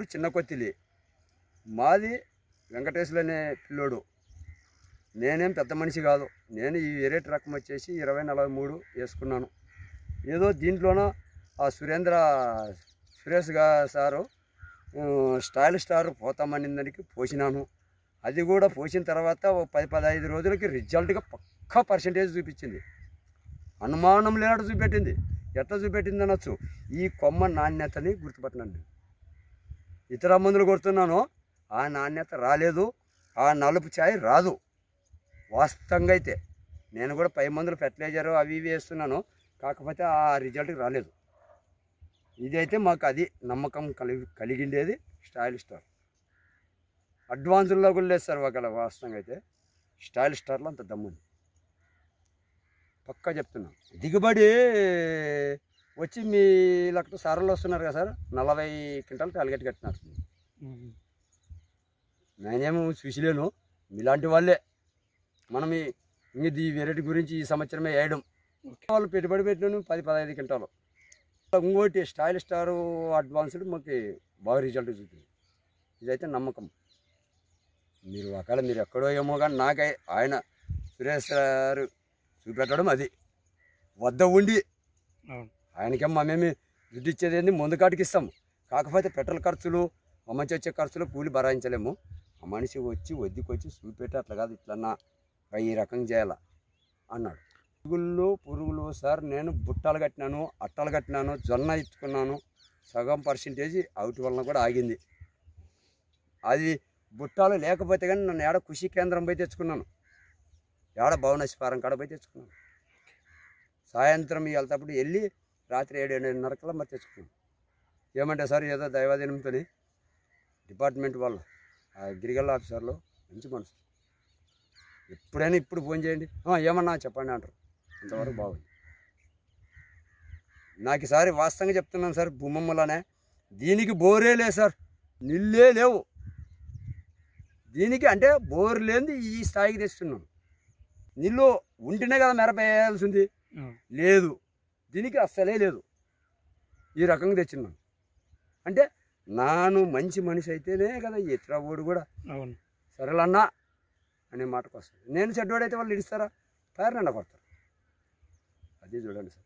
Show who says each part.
Speaker 1: ఊరు చిన్న కొత్తిలి మాది వెంకటేశ్వర అనే పిల్లోడు నేనేం పెద్ద మనిషి కాదు నేను ఈ వెరైటీ రకం వచ్చేసి ఇరవై నలభై మూడు వేసుకున్నాను ఏదో దీంట్లోన ఆ సురేంద్ర సురేష్ గా సారు ఆ, స్టైల్ స్టార్ పోతామని దానికి పోసినాను అది కూడా పోసిన తర్వాత ఓ పది పదహైదు రోజులకి రిజల్ట్గా పక్కా పర్సంటేజ్ చూపించింది అనుమానం లేనట్టు చూపెట్టింది ఎట్లా చూపెట్టింది అనొచ్చు ఈ కొమ్మ నాణ్యతని గుర్తుపట్టినండి ఇతర మందులు కొడుతున్నాను ఆ నాణ్యత రాలేదు ఆ నలుపు ఛాయ్ రాదు వాస్తవంగా అయితే నేను కూడా పై మందులు ఫెర్టిలైజర్ అవి ఇవి వేస్తున్నాను కాకపోతే ఆ రిజల్ట్ రాలేదు ఇదైతే మాకు అది నమ్మకం కలిగి కలిగిండేది స్టైల్ స్టార్ అడ్వాన్స్లో కూడా లేదు సార్ ఒకవేళ వాస్తవంగా అయితే స్టైల్ స్టార్లో అంత దమ్ముంది పక్కా చెప్తున్నా దిగుబడి వచ్చి మీ లెక్క సార్లు వస్తున్నారు కదా సార్ నలభై క్వింటాలు టార్గెట్ కట్టినారు నేనేమో చూసిలేను మీలాంటి వాళ్ళే మనం ఈ ఇంక ఈ వెరైటీ గురించి ఈ సంవత్సరమే వేయడం వాళ్ళు పెట్టుబడి పెట్టినాను పది పదహైదు క్వింటాలు ఇంకోటి స్టైల్ స్టార్ అడ్వాన్స్డ్ మాకు బాగా రిజల్ట్ చూపింది ఇదైతే నమ్మకం మీరు ఒకవేళ మీరు ఎక్కడో ఏమో కానీ నాకై ఆయన సురేష్ గారు చూపెట్టడం అది వద్ద ఉండి
Speaker 2: అవును
Speaker 1: ఆయనకేమో మేమే దుడ్డు ఇచ్చేది ఏంది ముందు కాటికి ఇస్తాము కాకపోతే పెట్రోల్ ఖర్చులు ఆ మంచి వచ్చే ఖర్చులు కూలి భరాయించలేము ఆ మనిషి వచ్చి వద్దికొచ్చి చూపెట్టి అట్లా కాదు ఇట్లన్నా ఈ రకంగా చేయాల అన్నాడు పురుగులు పురుగులు సార్ నేను బుట్టలు కట్టినాను అట్టలు కట్టినాను జొన్న ఇచ్చుకున్నాను సగం పర్సెంటేజ్ అవుట్ వలన కూడా ఆగింది అది బుట్టాలు లేకపోతే కానీ నన్ను ఏడ కృషి కేంద్రం పోయి తెచ్చుకున్నాను ఏడ భవనస్పారం కాడ పోయి తెచ్చుకున్నాను సాయంత్రం వెళ్తేప్పుడు వెళ్ళి రాత్రి ఏడు ఏడున్నరకల్లా మరి తెచ్చుకున్నాను ఏమంటే సార్ ఏదో దైవాధీనంతో డిపార్ట్మెంట్ వాళ్ళు ఆ గిరిగల్ ఆఫీసర్లు మంచి మనసు ఎప్పుడైనా ఇప్పుడు ఫోన్ చేయండి "ఆ, ఏమన్నా చెప్పండి అంటారు అంతవరకు బాగుంది నాకు ఈసారి వాస్తవంగా చెప్తున్నాను సార్ భూమమ్మలోనే దీనికి బోరే లేదు సార్ నిల్లే లేవు దీనికి అంటే బోర్ లేనిది ఈ స్థాయికి తెస్తున్నాను నిల్లు ఉంటేనే కదా మెరపేయాల్సింది
Speaker 2: అవును
Speaker 1: లేదు దీనికి అస్సలే లేదు ఈ రకంగా తెచ్చిన్నాను అంటే నాను మంచి మనిషి అయితేనే కదా ఇతర ఓడు కూడా
Speaker 2: అవును
Speaker 1: సరేలన్నా అనే మాటకు వస్తుంది నేను చెడ్డోడైతే వాళ్ళు ఇడిస్తారా పేరు నిండ కొడతారు అది చూడండి సార్